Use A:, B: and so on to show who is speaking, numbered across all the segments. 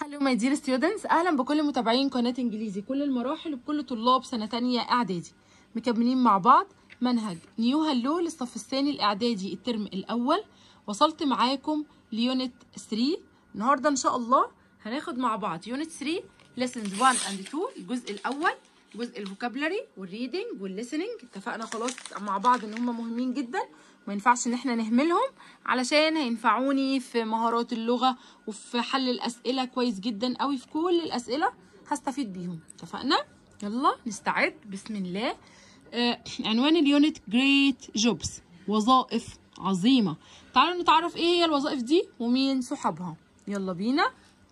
A: هلو ماي دير ستودنتس اهلا بكل متابعين قناه انجليزي كل المراحل وبكل طلاب سنه تانية اعدادي مكملين مع بعض منهج نيو هلو للصف الثاني الاعدادي الترم الاول وصلت معاكم ليونت 3 النهارده ان شاء الله هناخد مع بعض يونت 3 lessons 1 and 2 الجزء الاول جزء الفوكابلري والريدنج والليسننج اتفقنا خلاص مع بعض ان هم مهمين جدا ما ينفعش ان احنا نهملهم علشان هينفعوني في مهارات اللغة وفي حل الأسئلة كويس جدا قوي في كل الأسئلة هستفيد بيهم اتفقنا يلا نستعد بسم الله آه عنوان اليونت Great Jobs وظائف عظيمة تعالوا نتعرف ايه هي الوظائف دي ومين صحابها يلا بينا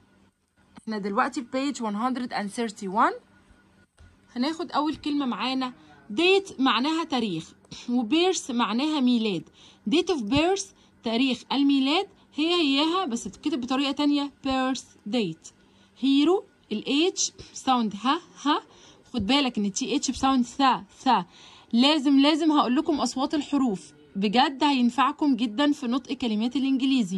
A: احنا دلوقتي في page 131 هناخد أول كلمة معانا date معناها تاريخ وبيرث معناها ميلاد date of birth تاريخ الميلاد هي هيها بس بتتكتب بطريقة تانية birth date هيرو الاتش ساوند ها ها خد بالك ان التي اتش بساوند ثا ثا لازم لازم هقول لكم اصوات الحروف بجد هينفعكم جدا في نطق كلمات الانجليزي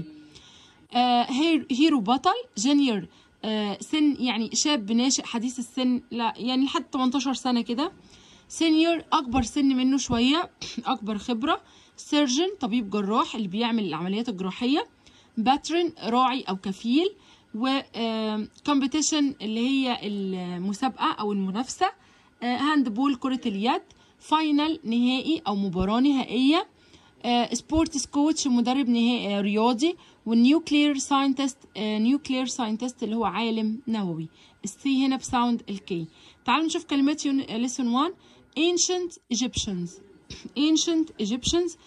A: آه هيرو بطل جونيور آه سن يعني شاب ناشئ حديث السن لا يعني لحد 18 سنه كده سينيور اكبر سن منه شويه اكبر خبره سيرجن طبيب جراح اللي بيعمل العمليات الجراحيه باترن راعي او كفيل و كومبيتيشن اللي هي المسابقه او المنافسه هاند بول كره اليد فاينل نهائي او مباراه نهائيه سبورتس كوتش مدرب نهائي رياضي والنيوكلير ساينتست نيوكلير ساينتست اللي هو عالم نووي السي هنا بساوند الكي تعالوا نشوف كلمات ليسون 1 ancient Egyptians ancient Egyptians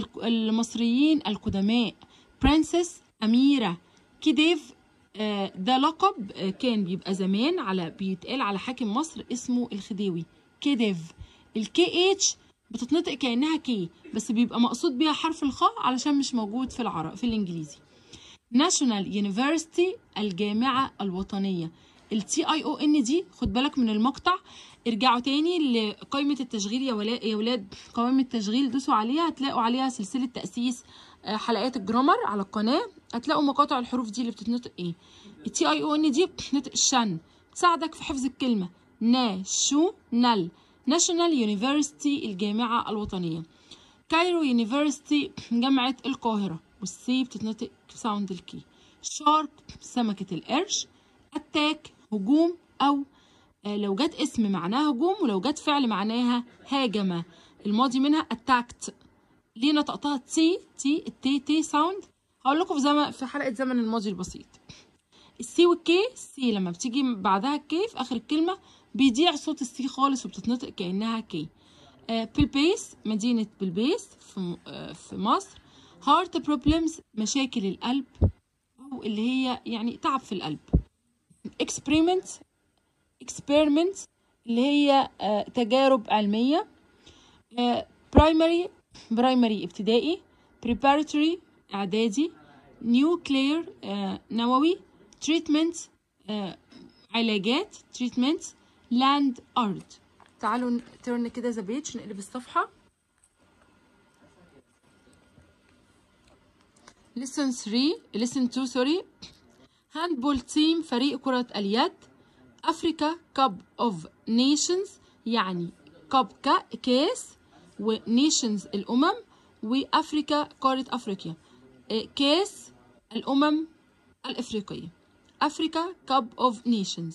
A: المصريين القدماء princess أميرة كديف ده لقب كان بيبقى زمان على بيتقال على حاكم مصر اسمه الخديوي كديف الكي اتش بتتنطق كانها كي بس بيبقى مقصود بيها حرف الخاء علشان مش موجود في العرب في الانجليزي ناشونال يونيفرسيتي الجامعه الوطنيه التي اي او ان دي خد بالك من المقطع ارجعوا تاني لقائمة التشغيل يا ولا يا ولاد قوائم التشغيل دوسوا عليها هتلاقوا عليها سلسلة تأسيس حلقات الجرامر على القناة هتلاقوا مقاطع الحروف دي اللي بتتنطق ايه التي اي او ان دي بتتنطق شن تساعدك في حفظ الكلمة ناشونال ناشونال يونيفرسيتي الجامعة الوطنية كايرو يونيفرسيتي جامعة القاهرة والسي بتتنطق ساوند الكي شارك سمكة القرش اتاك هجوم او لو جت اسم معناها هجوم ولو جت فعل معناها هاجم الماضي منها اتاكت ليه نطقتها تي تي التي تي ساوند هقول لكم في زمن في حلقه زمن الماضي البسيط السي والكي السي لما بتيجي بعدها الكي في اخر الكلمه بيضيع صوت السي خالص وبتتنطق كانها كي آه بلبيس مدينه بلبيس في آه في مصر هارت بروبلمز مشاكل القلب او اللي هي يعني تعب في القلب اكسبيرمنت اكسبيرمنت اللي هي آه تجارب علمية برايمري برايمري ابتدائي preparatory اعدادي نيوكلير نووي تريتمنت علاجات تريتمنت لاند ارض تعالوا ترن كده ذا بيج نقلب الصفحة listen 3 listen 2 سوري هاندبول تيم فريق كرة اليد افريكا كاب اوف نيشنز يعني كاب كاس ونيشنز الامم وافريكا قاره افريقيا كاس الامم الافريقيه افريكا كاب اوف نيشنز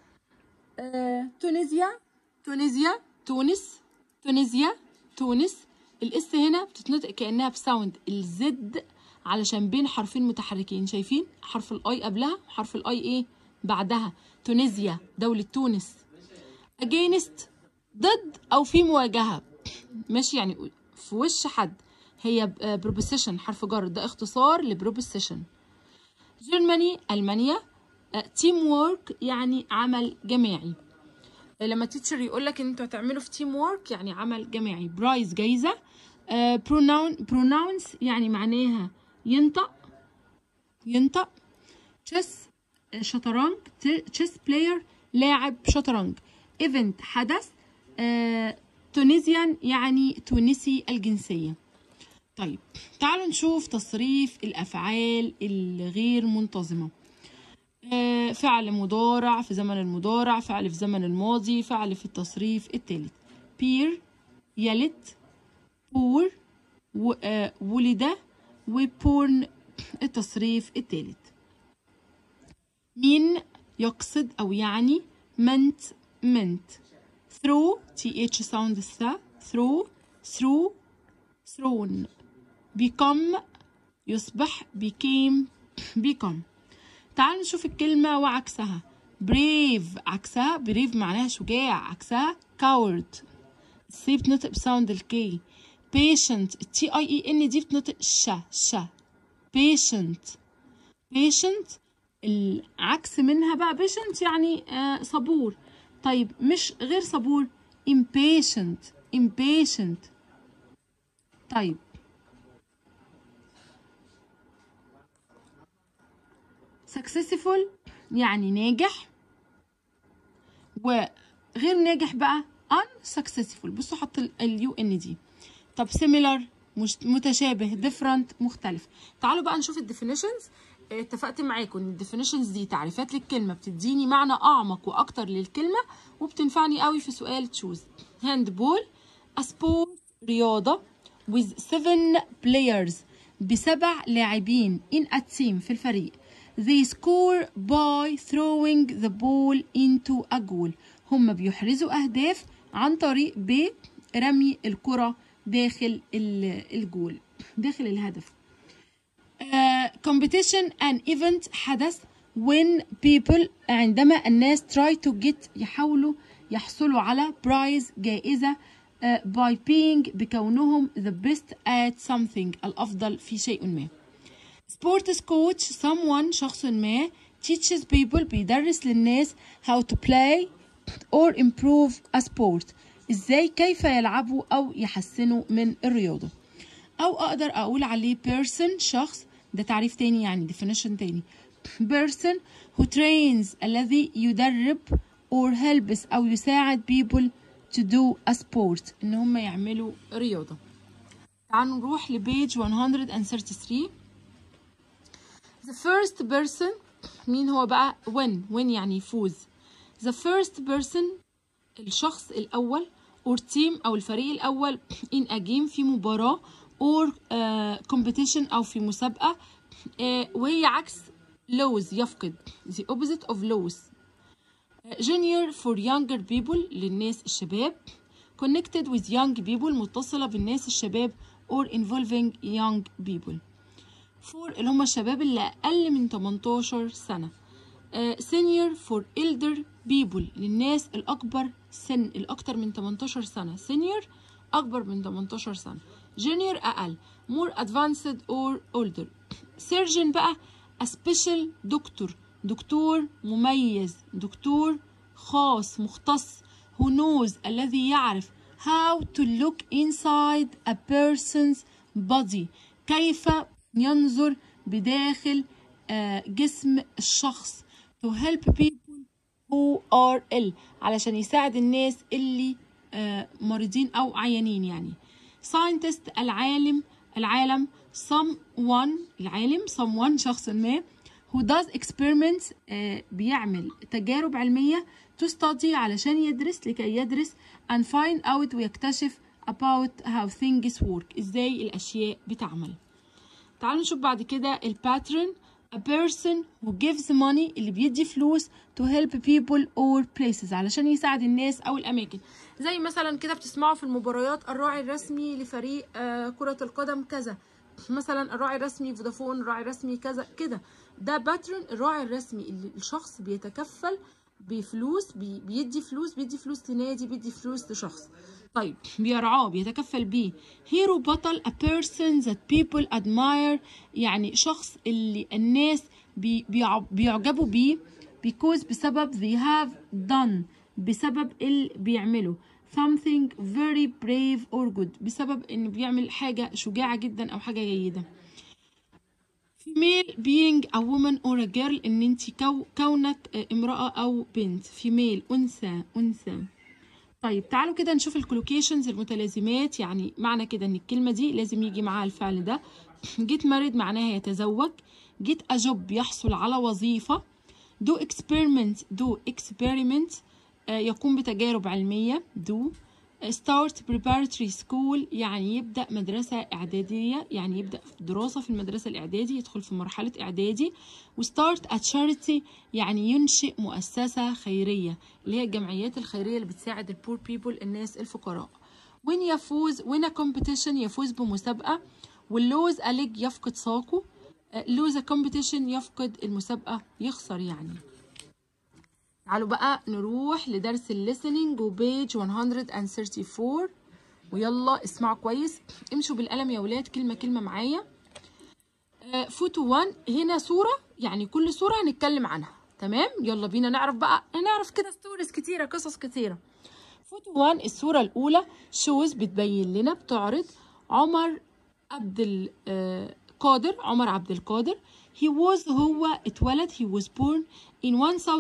A: تونسيا تونسيا تونس تونسيا تونس الاس هنا بتتنطق كانها بساوند الزد علشان بين حرفين متحركين شايفين حرف الاي قبلها حرف الاي ايه بعدها تونسيا دولة تونس against ضد أو في مواجهة ماشي يعني في وش حد هي بروبوسيشن حرف جر ده اختصار لبروبوسيشن جرماني ألمانيا تيم وورك يعني عمل جماعي لما تيتشر يقول لك ان انتوا هتعملوا في تيم وورك يعني عمل جماعي برايز جايزة بروناون بروناونس يعني معناها ينطق ينطق تشيس شطرنج تشيس بلاير لاعب شطرنج ايفنت حدث آه، تونيزيان يعني تونسي الجنسية طيب تعالوا نشوف تصريف الأفعال الغير منتظمة آه، فعل مضارع في زمن المضارع فعل في زمن الماضي فعل في التصريف الثالث بير يلد بور و- آه، ولد وبورن التصريف الثالث مين يقصد أو يعني meant meant through th sound الث through through thrown become يصبح became become تعالوا نشوف الكلمة وعكسها brave عكسها brave معناها شجاع عكسها coward السي بتنطق بساوند الكي patient التي اي اي ان دي بتنطق ش ش patient patient العكس منها بقى patient يعني آه صبور طيب مش غير صبور impatient impatient طيب successful يعني ناجح وغير ناجح بقى unsuccessful بصوا حط اليو ان دي طب similar مش متشابه different مختلف تعالوا بقى نشوف الديفينيشنز اتفقت معاكم ان الديفينيشنز دي تعريفات للكلمه بتديني معنى اعمق واكتر للكلمه وبتنفعني قوي في سؤال تشوز هاندبول سبورت رياضه with seven players بسبع لاعبين in a team في الفريق they score by throwing the ball into a goal هم بيحرزوا أهداف عن طريق برمي الكرة داخل ال- الجول داخل الهدف آه، competition an event حدث when people عندما الناس try to get يحاولوا يحصلوا على prize جائزة آه، by being بكونهم the best at something الأفضل في شيء ما sports coach someone شخص ما teaches people بيدرس للناس how to play or improve a sport ازاي كيف يلعبوا او يحسنوا من الرياضة او اقدر اقول عليه person شخص ده تعريف تاني يعني definition تاني person who trains الذي يدرب or helps او يساعد people to do a sport ان هم يعملوا رياضة تعالوا نروح لبيج 133 The first person مين هو بقى when when يعني يفوز The first person الشخص الأول or team أو الفريق الأول in a game في مباراة or uh, competition أو في مسابقة uh, وهي عكس lose يفقد the opposite of lose uh, junior for younger people للناس الشباب connected with young people متصلة بالناس الشباب or involving young people for اللي هم الشباب اللي أقل من 18 سنة سينيور فور elder people للناس الأكبر سن الأكتر من 18 سنة سينيور أكبر من 18 سنة جونيور أقل more advanced or older surgeon بقى a special دكتور دكتور مميز دكتور خاص مختص who knows الذي يعرف how to look inside a person's body كيف ينظر بداخل آه، جسم الشخص to help people who are ill علشان يساعد الناس اللي آه، مريضين أو عيانين يعني scientist العالم العالم someone العالم someone شخص ما who does experiments آه، بيعمل تجارب علمية to study علشان يدرس لكي يدرس and find out ويكتشف about how things work ازاي الأشياء بتعمل تعالوا نشوف بعد كده الباترن a person who gives money اللي بيدي فلوس to help people or places علشان يساعد الناس او الاماكن زي مثلا كده بتسمعوا في المباريات الراعي الرسمي لفريق آه كرة القدم كذا مثلا الراعي الرسمي فودافون الراعي الرسمي كذا كده ده باترن الراعي الرسمي اللي الشخص بيتكفل بفلوس بي بيدي فلوس بيدي فلوس لنادي بيدي فلوس لشخص طيب بيرعاه بيتكفل بيه هيرو بطل a person that people admire يعني شخص اللي الناس بي بيع- بيعجبوا بيه because بسبب they have done بسبب اللي بيعمله something very brave or good بسبب انه بيعمل حاجة شجاعة جدا او حاجة جيدة female being a woman or a girl ان انت كو كونك آه، امرأة او بنت female انثى انثى طيب تعالوا كده نشوف الكولوكيشنز المتلازمات يعني معنى كده ان الكلمة دي لازم يجي معاها الفعل ده get married معناها يتزوج get a job يحصل على وظيفة do experiment do experiment آه، يقوم بتجارب علمية do start preparatory school يعني يبدأ مدرسة إعدادية يعني يبدأ دراسة في المدرسة الإعدادي يدخل في مرحلة إعدادي و start a charity يعني ينشئ مؤسسة خيرية اللي هي الجمعيات الخيرية اللي بتساعد البور بيبل الناس الفقراء وين يفوز وين competition يفوز بمسابقة واللوز أليج يفقد ساقه لوز competition يفقد المسابقة يخسر يعني تعالوا بقى نروح لدرس الليسننج وبيج 134 ويلا اسمعوا كويس امشوا بالقلم يا ولاد كلمة كلمة معايا فوتو 1 هنا صورة يعني كل صورة هنتكلم عنها تمام يلا بينا نعرف بقى نعرف كده ستوريز كتيرة قصص كتيرة فوتو 1 الصورة الأولى شوز بتبين لنا بتعرض عمر عبد القادر عمر عبد القادر he was هو اتولد he was born in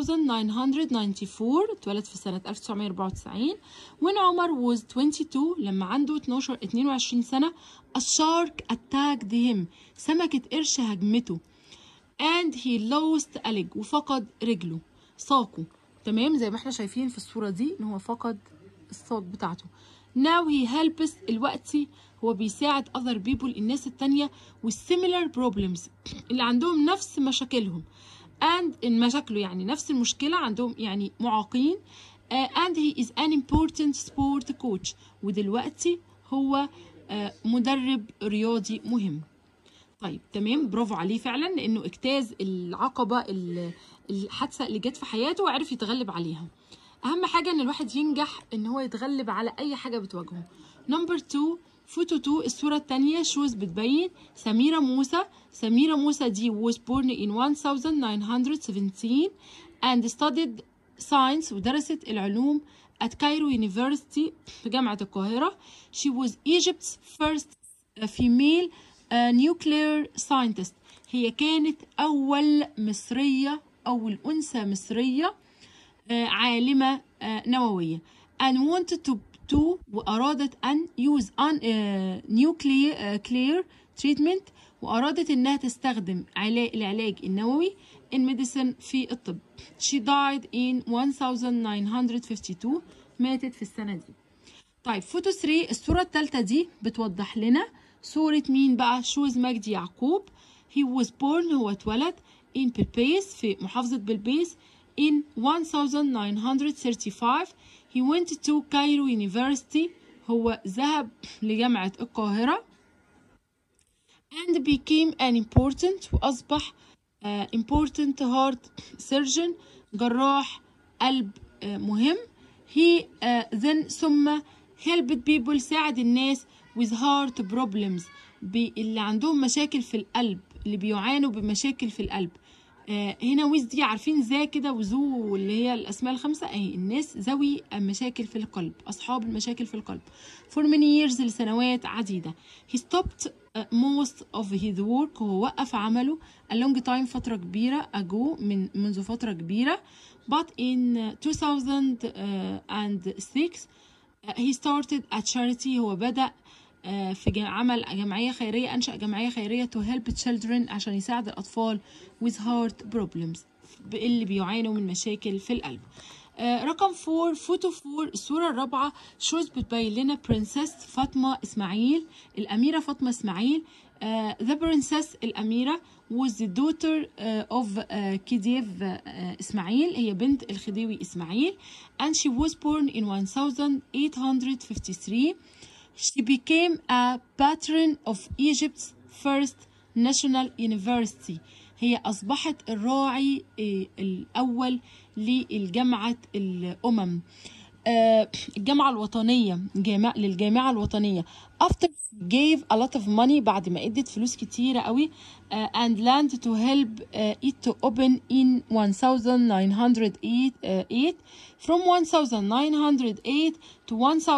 A: 1994 اتولد في سنة 1994 when عمر was 22 لما عنده 12 22 سنة a shark attacked him سمكة قرش هجمته and he lost a leg وفقد رجله ساقه تمام زي ما احنا شايفين في الصورة دي ان هو فقد الساق بتاعته now he helps الوقتي هو بيساعد other people الناس التانية with similar problems اللي عندهم نفس مشاكلهم and in مشاكله يعني نفس المشكلة عندهم يعني معاقين uh, and he is an important sport coach ودلوقتي هو uh, مدرب رياضي مهم طيب تمام برافو عليه فعلا لانه اجتاز العقبه الحادثه اللي جت في حياته وعرف يتغلب عليها اهم حاجه ان الواحد ينجح ان هو يتغلب على اي حاجه بتواجهه نمبر 2 فوتو 2 الصورة التانية شوز بتبين سميرة موسى سميرة موسى دي was born in 1917 and studied science ودرست العلوم at Cairo University في جامعة القاهرة she was Egypt's first female uh, nuclear scientist هي كانت أول مصرية أول أنثى مصرية uh, عالمة uh, نووية and wanted to to وأرادت أن use on uh, nuclear uh, clear treatment وأرادت إنها تستخدم علاج العلاج النووي in medicine في الطب. She died in 1952 ماتت في السنة دي. طيب فوتو 3 الصورة الثالثة دي بتوضح لنا صورة مين بقى؟ شوز مجدي يعقوب. He was born هو اتولد in بلبيس في محافظة بلبيس in 1935 he went to Cairo University هو ذهب لجامعة القاهرة and became an important وأصبح uh, important heart surgeon جراح قلب uh, مهم he uh, then ثم helped people ساعد الناس with heart problems اللي عندهم مشاكل في القلب اللي بيعانوا بمشاكل في القلب آه هنا ويز دي عارفين ذا كده وذو اللي هي الاسماء الخمسه اهي الناس ذوي مشاكل في القلب اصحاب المشاكل في القلب for many years لسنوات عديده he stopped uh, most of his work هو وقف عمله a long time فتره كبيره ago من منذ فتره كبيره but in 2006 uh, he started a charity هو بدأ في عمل جمعية خيرية أنشأ جمعية خيرية to help children عشان يساعد الأطفال with heart problems اللي بيعانوا من مشاكل في القلب رقم 4 فوتو 4 الصورة الرابعة شوز بتبين لنا برنسس فاطمة إسماعيل الأميرة فاطمة إسماعيل uh, the princess الأميرة was the daughter uh, of uh, كديف uh, إسماعيل هي بنت الخديوي إسماعيل and she was born in 1853 She became a patron of Egypt's first national university. هي أصبحت الراعي الأول للجامعة الأمم الجامعة الوطنية للجامعة الوطنية after gave a lot of money بعد ما ادت فلوس كتيرة قوي and land to help it to open in 1908 from 1908 to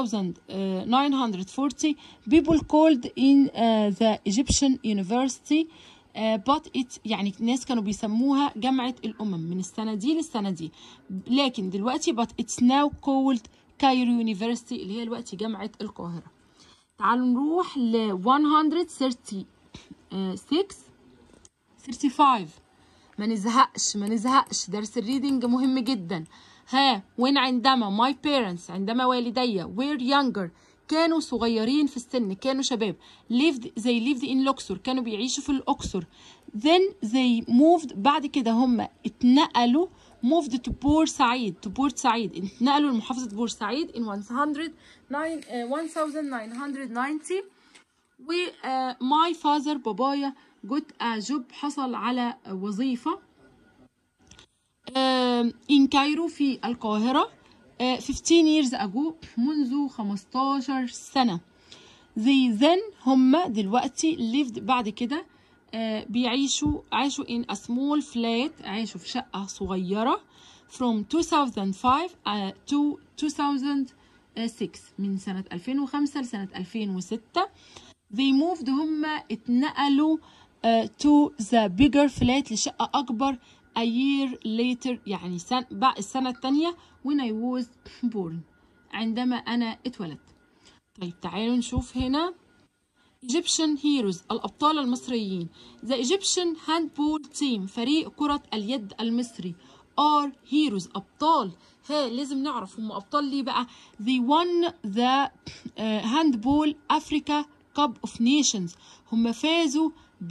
A: 1940 people called in the Egyptian University Uh, but it يعني الناس كانوا بيسموها جامعة الأمم من السنة دي للسنة دي لكن دلوقتي but it's now called Cairo University اللي هي دلوقتي جامعة القاهرة تعالوا نروح ل 136 35 ما نزهقش ما نزهقش درس الريدنج مهم جدا ها وين عندما my parents عندما والدي were younger كانوا صغيرين في السن كانوا شباب lived they lived in Luxor كانوا بيعيشوا في الأقصر then they moved بعد كده هم اتنقلوا moved to بورسعيد to بورسعيد اتنقلوا لمحافظة بورسعيد in 100 1990 و uh, my father بابايا got a job حصل على وظيفة in كايرو في القاهرة 15 years ago منذ 15 سنة they then هم دلوقتي lived بعد كده بيعيشوا عاشوا in a small flat عاشوا في شقة صغيرة from 2005 to 2006 من سنة 2005 لسنة 2006 they moved هم اتنقلوا uh, to the bigger flat لشقة أكبر a year later يعني سنة بعد السنة التانية when I was born عندما أنا اتولدت طيب تعالوا نشوف هنا Egyptian heroes الأبطال المصريين The Egyptian handball team فريق كرة اليد المصري are heroes أبطال ها لازم نعرف هم أبطال ليه بقى they won the uh, handball Africa Cup of Nations هم فازوا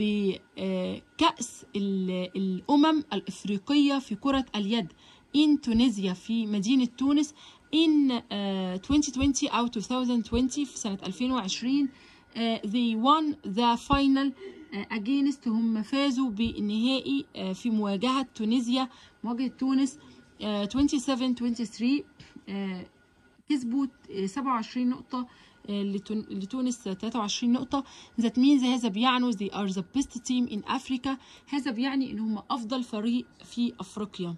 A: بكأس الأمم الإفريقية في كرة اليد in تونيزيا في مدينة تونس in uh, 2020 أو 2020 في سنة 2020 uh, they won the final uh, against هم فازوا بالنهائي uh, في مواجهة تونيزيا مواجهة تونس uh, 27 23 uh, كسبوا 27 نقطة لتونس 23 نقطة that means هذا بيعني they are the best team in Africa هذا بيعني إن هم أفضل فريق في أفريقيا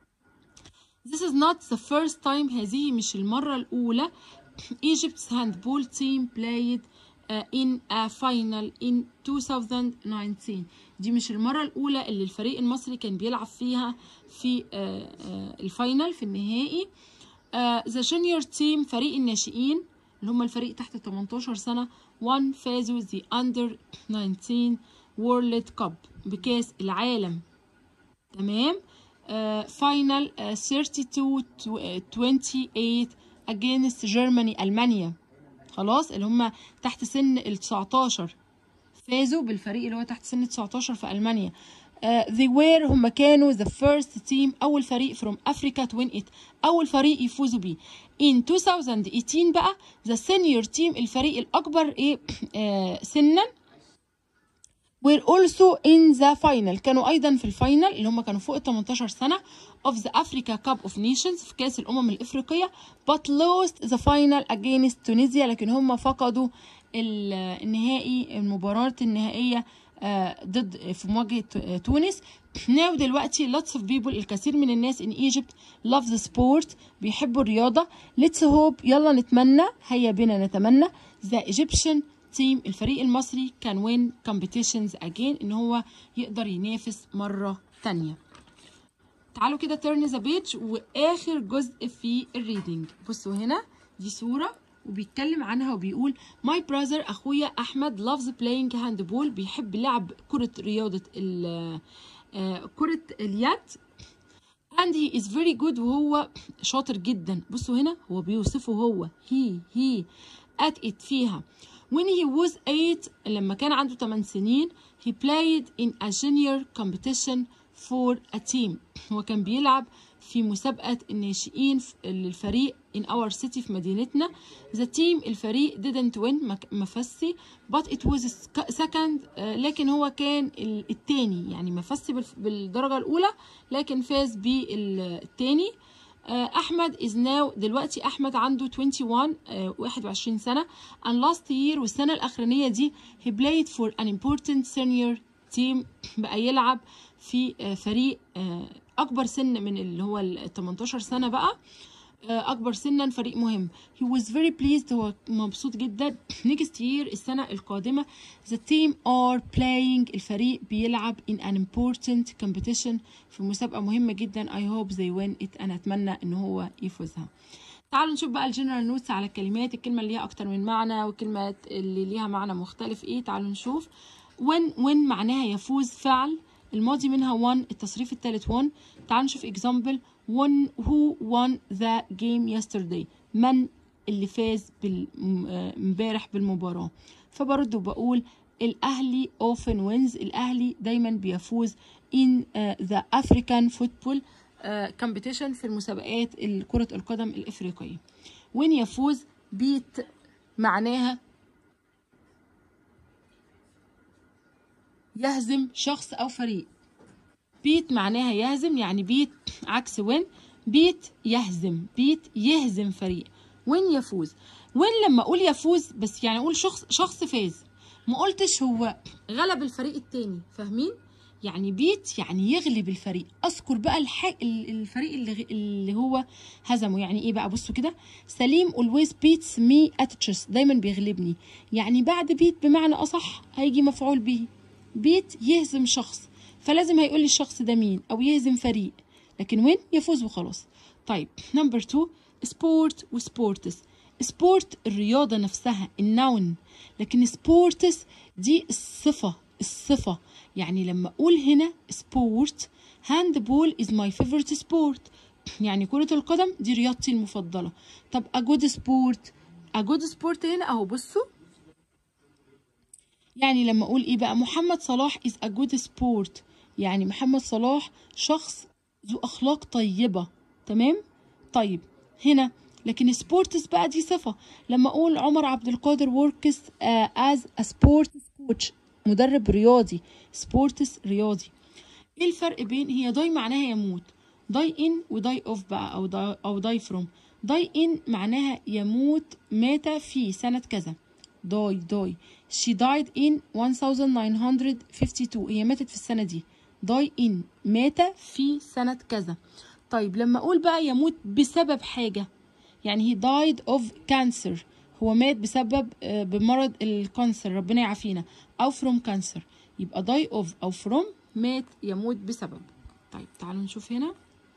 A: This is not the first time هذه مش المرة الأولى Egypt's handball team played uh, in a final in 2019 دي مش المرة الأولى اللي الفريق المصري كان بيلعب فيها في uh, uh, الفاينل في النهائي uh, the junior team فريق الناشئين اللي هم الفريق تحت 18 سنة one فازوا the under 19 world cup بكاس العالم تمام فاينل uh, 32 28 against Germany ألمانيا خلاص اللي هم تحت سن ال 19 فازوا بالفريق اللي هو تحت سن 19 في ألمانيا uh, they were هم كانوا the first team أول فريق from Africa to win it أول فريق يفوزوا بيه in 2018 بقى the senior team الفريق الأكبر إيه uh, سنا were also in the final كانوا أيضا في الفاينل اللي هم كانوا فوق ال 18 سنة of the Africa Cup of Nations في كأس الأمم الإفريقية but lost the final against Tunisia لكن هم فقدوا النهائي المباراة النهائية ضد في مواجهة تونس now دلوقتي lots of people الكثير من الناس in Egypt love the sport بيحبوا الرياضة let's hope يلا نتمنى هيا بنا نتمنى the Egyptian team الفريق المصري can win competitions again ان هو يقدر ينافس مرة تانية تعالوا كده turn the page واخر جزء في الريدنج بصوا هنا دي صورة وبيتكلم عنها وبيقول my brother اخويا احمد loves playing handball بيحب لعب كرة رياضة كرة اليد and he is very good وهو شاطر جدا بصوا هنا هو بيوصفه هو he he at it فيها when he was 8 لما كان عنده 8 سنين he played in a junior competition for a team هو كان بيلعب في مسابقة الناشئين للفريق in our city في مدينتنا the team الفريق didn't win ما فزش but it was second uh, لكن هو كان التاني يعني ما فزش بالدرجة الأولى لكن فاز بالتاني uh, أحمد is now دلوقتي أحمد عنده 21 uh, 21 سنة and last year والسنة الأخرانية دي he played for an important senior team بقى يلعب في فريق اكبر سن من اللي هو ال 18 سنه بقى اكبر سنا فريق مهم he was very pleased هو مبسوط جدا next year السنه القادمه the team are playing الفريق بيلعب in an important competition في مسابقه مهمه جدا I hope they win it انا اتمنى ان هو يفوزها تعالوا نشوف بقى الجنرال نوتس على الكلمات الكلمه اللي ليها اكتر من معنى والكلمات اللي ليها معنى مختلف ايه تعالوا نشوف when when معناها يفوز فعل الماضي منها won التصريف الثالث won تعال نشوف example won who won the game yesterday من اللي فاز بال- م- آه، امبارح بالمباراة فبرد وبقول الأهلي often wins الأهلي دايما بيفوز in uh, the African football uh, competition في المسابقات كرة القدم الإفريقية وين يفوز بيت معناها يهزم شخص أو فريق بيت معناها يهزم يعني بيت عكس وين بيت يهزم بيت يهزم فريق وين يفوز وين لما اقول يفوز بس يعني اقول شخص شخص فاز ما قلتش هو غلب الفريق التاني فاهمين يعني بيت يعني يغلب الفريق اذكر بقى الح... ال- الفريق اللي, غ- اللي هو هزمه يعني ايه بقى بصوا كده سليم always beats me at chess دايما بيغلبني يعني بعد بيت بمعنى اصح هيجي مفعول به بيت يهزم شخص فلازم هيقول لي الشخص ده مين او يهزم فريق لكن وين يفوز وخلاص طيب نمبر 2 سبورت وسبورتس سبورت الرياضة نفسها النون لكن سبورتس دي الصفة الصفة يعني لما أقول هنا سبورت هاند بول is my favorite sport يعني كرة القدم دي رياضتي المفضلة طب a good sport a good sport هنا أهو بصوا يعني لما اقول ايه بقى محمد صلاح is a good sport يعني محمد صلاح شخص ذو اخلاق طيبة تمام طيب هنا لكن سبورتس بقى دي صفة لما اقول عمر عبد القادر works uh, as a sports coach مدرب رياضي سبورتس رياضي ايه الفرق بين هي داي معناها يموت داي ان وداي اوف بقى او داي او داي فروم داي ان معناها يموت مات في سنة كذا داي داي she died in 1952 هي ماتت في السنة دي die in مات في سنة كذا طيب لما أقول بقى يموت بسبب حاجة يعني he died of cancer هو مات بسبب آه، بمرض الكانسر ربنا يعافينا أو from cancer يبقى die of أو from مات يموت بسبب طيب تعالوا نشوف هنا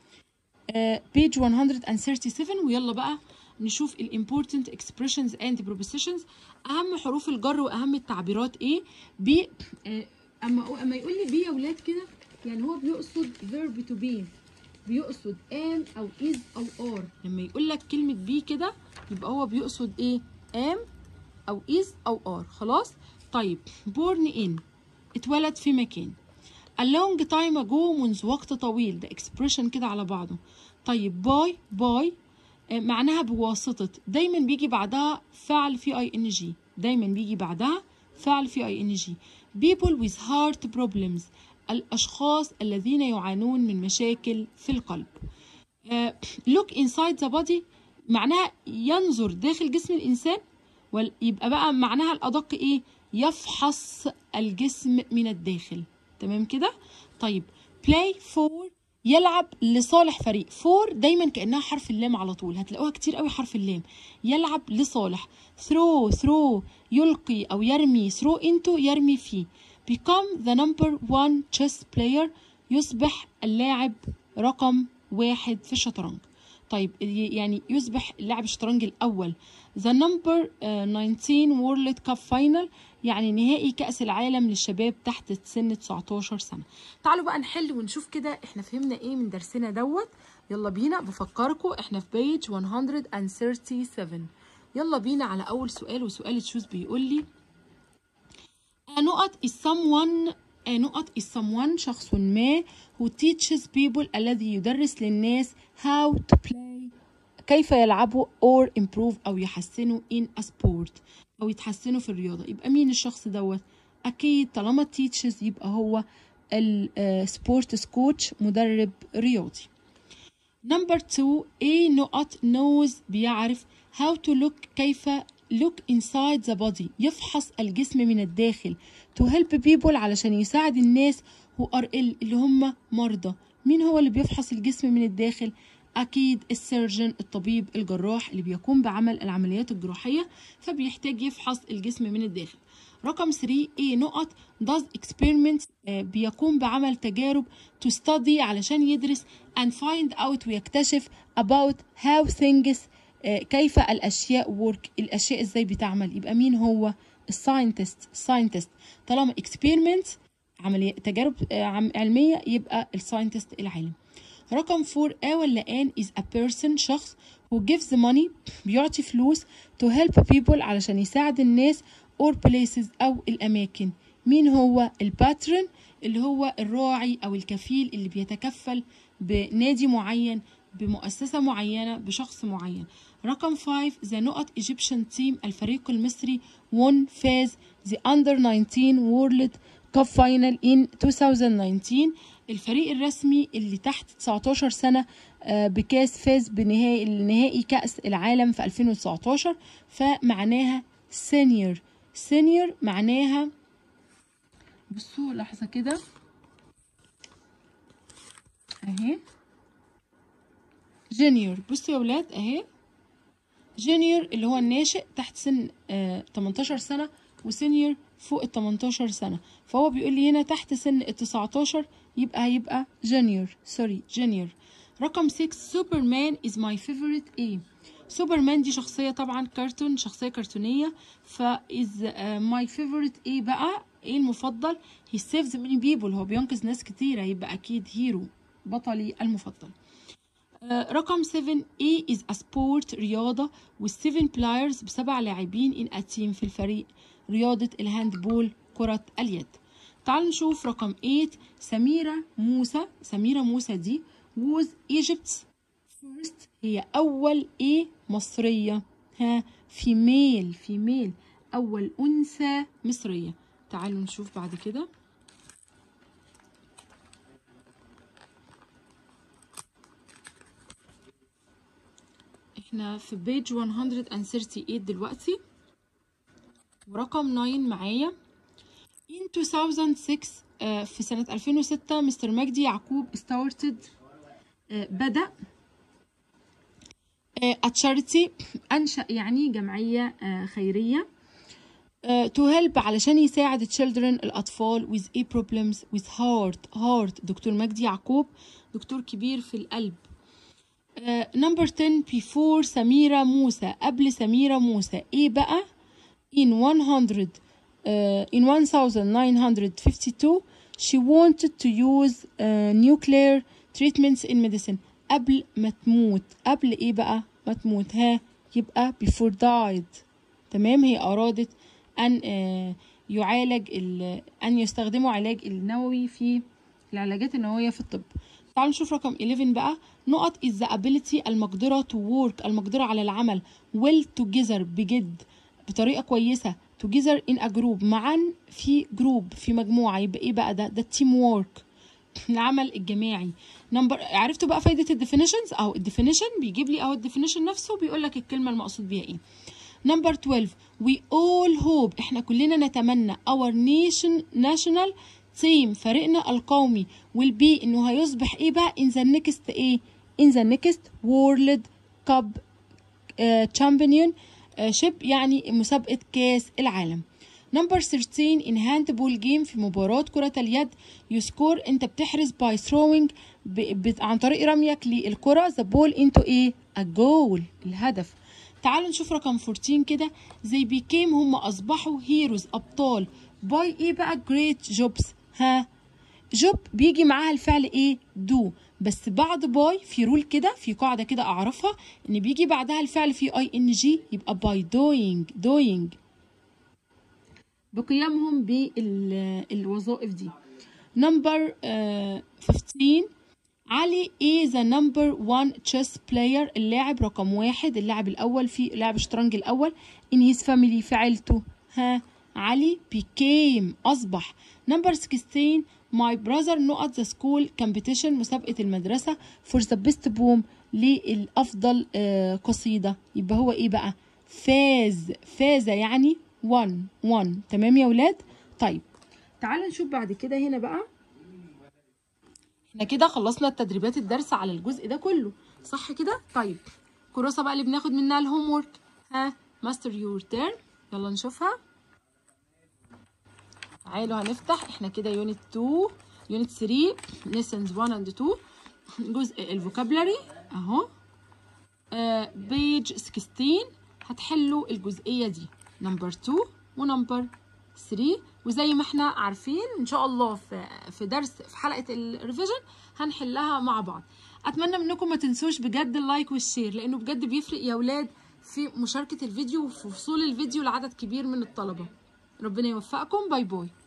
A: page 137 ويلا بقى نشوف ال important expressions and prepositions اهم حروف الجر واهم التعبيرات ايه بي آه، اما اما يقول لي بي يا ولاد كده يعني هو بيقصد verb to be بيقصد am او is او are لما يقول لك كلمة بي كده يبقى هو بيقصد ايه am او is او are خلاص طيب born in اتولد في مكان a long time ago منذ وقت طويل ده expression كده على بعضه طيب باي باي معناها بواسطة دايما بيجي بعدها فعل في اي ان جي دايما بيجي بعدها فعل في اي ان جي people with heart problems الأشخاص الذين يعانون من مشاكل في القلب آه، look inside the body معناها ينظر داخل جسم الإنسان وال- يبقى بقى معناها الأدق إيه يفحص الجسم من الداخل تمام كده طيب play for يلعب لصالح فريق فور دايما كانها حرف اللام على طول هتلاقوها كتير قوي حرف اللام يلعب لصالح throw throw يلقي او يرمي throw into يرمي فيه become the number one chess player يصبح اللاعب رقم واحد في الشطرنج طيب ي- يعني يصبح لاعب الشطرنج الأول the number uh, 19 world cup final يعني نهائي كأس العالم للشباب تحت سن 19 سنة تعالوا بقى نحل ونشوف كده احنا فهمنا ايه من درسنا دوت يلا بينا بفكركم احنا في بيج 137 يلا بينا على أول سؤال وسؤال تشوز بيقول لي A نقط is someone A نقط is someone شخص ما who teaches people الذي يدرس للناس how to play كيف يلعبوا or improve أو يحسنوا in a sport أو يتحسنوا في الرياضة يبقى مين الشخص دوت أكيد طالما teaches يبقى هو السبورتس كوتش مدرب رياضي نمبر 2 A نقط knows بيعرف how to look كيف look inside the body يفحص الجسم من الداخل to help people علشان يساعد الناس who are ill اللي هم مرضى مين هو اللي بيفحص الجسم من الداخل أكيد السيرجن الطبيب الجراح اللي بيقوم بعمل العمليات الجراحية فبيحتاج يفحص الجسم من الداخل رقم 3 A نقط does experiments آه، بيقوم بعمل تجارب to study علشان يدرس and find out ويكتشف about how things آه، كيف الأشياء work الأشياء إزاي بتعمل يبقى مين هو الساينتست ساينتست طالما experiments عملية تجارب آه، عم- علمية يبقى الساينتست العالم رقم فور آ ولا آن is a person شخص who gives the money بيعطي فلوس to help people علشان يساعد الناس or places أو الأماكن مين هو الباترن اللي هو الراعي أو الكفيل اللي بيتكفل بنادي معين بمؤسسة معينة بشخص معين رقم 5 ذا نقط ايجيبشن تيم الفريق المصري won فاز the under 19 world cup final in 2019 الفريق الرسمي اللي تحت 19 سنة آه، بكاس فاز بنهائي النهائي كأس العالم في 2019 فمعناها senior senior معناها بصوا لحظة كده اهي جونيور بصوا يا ولاد اهي جونيور اللي هو الناشئ تحت سن آه 18 سنة وسينيور فوق ال 18 سنة فهو بيقول لي هنا تحت سن ال 19 يبقى هيبقى جونيور سوري جونيور رقم 6 سوبرمان از ماي فيفورت ايه سوبرمان دي شخصية طبعا كرتون شخصية كرتونية فإز ماي فيفورت ايه بقى ايه المفضل he saves many people هو بينقذ ناس كتيرة يبقى أكيد هيرو بطلي المفضل آه، رقم 7 A is a sport رياضة with 7 players بسبع لاعبين in a team في الفريق رياضة الهاندبول كرة اليد تعالوا نشوف رقم 8 سميرة موسى سميرة موسى دي was Egypt's first هي أول إيه مصرية ها فيميل فيميل أول أنثى مصرية تعالوا نشوف بعد كده احنا في بيج 138 دلوقتي ورقم 9 معايا in 2006 آه، في سنة 2006 مستر مجدي يعقوب started آه، بدأ آه، a charity أنشأ يعني جمعية آه، خيرية آه، to help علشان يساعد children الأطفال with a problems with heart heart دكتور مجدي يعقوب دكتور كبير في القلب نمبر 10 before سميرة موسى قبل سميرة موسى ايه بقى in 100 uh, in 1952 she wanted to use uh, nuclear treatments in medicine قبل ما تموت قبل ايه بقى ما تموت ها يبقى before died تمام هي أرادت أن آه، يعالج ال- أن يستخدموا علاج النووي في العلاجات النووية في الطب تعالوا نشوف رقم 11 بقى نقط is the ability المقدرة to work المقدرة على العمل well together بجد بطريقة كويسة together in a group معا في جروب في مجموعة يبقى ايه بقى ده ده team work العمل الجماعي نمبر عرفتوا بقى فايدة الديفينيشنز اهو الديفينيشن بيجيب لي اهو الديفينيشن نفسه بيقول لك الكلمة المقصود بيها ايه نمبر 12 we all hope احنا كلنا نتمنى our nation national team فريقنا القومي will be انه هيصبح ايه بقى in the next ايه in the next world cup تشامبيون شيب يعني مسابقة كاس العالم نمبر 13 in handball game في مباراة كرة اليد يسكور انت بتحرز by throwing ب... ب... عن طريق رميك للكرة the ball into ايه a goal الهدف تعالوا نشوف رقم 14 كده they became هم اصبحوا heroes ابطال by ايه بقى great jobs ها جوب بيجي معاها الفعل ايه دو بس بعد باي في رول كده في قاعده كده اعرفها ان بيجي بعدها الفعل في اي ان جي يبقى باي دوينج دوينج بقيامهم بالوظائف دي نمبر 15 علي ايه ذا نمبر 1 تشيس بلاير اللاعب رقم واحد اللاعب الاول في لاعب الشطرنج الاول ان هيز فاميلي في عيلته ها علي became اصبح نمبر 16 my brother نقط the school competition مسابقة المدرسة for the best poem للأفضل آه، قصيدة يبقى هو إيه بقى فاز فاز يعني one one تمام يا ولاد طيب تعالوا نشوف بعد كده هنا بقى احنا كده خلصنا التدريبات الدرس على الجزء ده كله صح كده طيب كراسة بقى اللي بناخد منها الهوم ورك ها ماستر يور تيرن يلا نشوفها تعالوا هنفتح احنا كده يونت 2 يونت 3 lessons 1 and 2 جزء الفوكابلري اهو بيج 16 هتحلوا الجزئية دي نمبر 2 ونمبر 3 وزي ما احنا عارفين ان شاء الله في في درس في حلقه الريفيجن هنحلها مع بعض اتمنى منكم ما تنسوش بجد اللايك والشير لانه بجد بيفرق يا اولاد في مشاركه الفيديو وفي وصول الفيديو لعدد كبير من الطلبه ربنا يوفقكم باي باي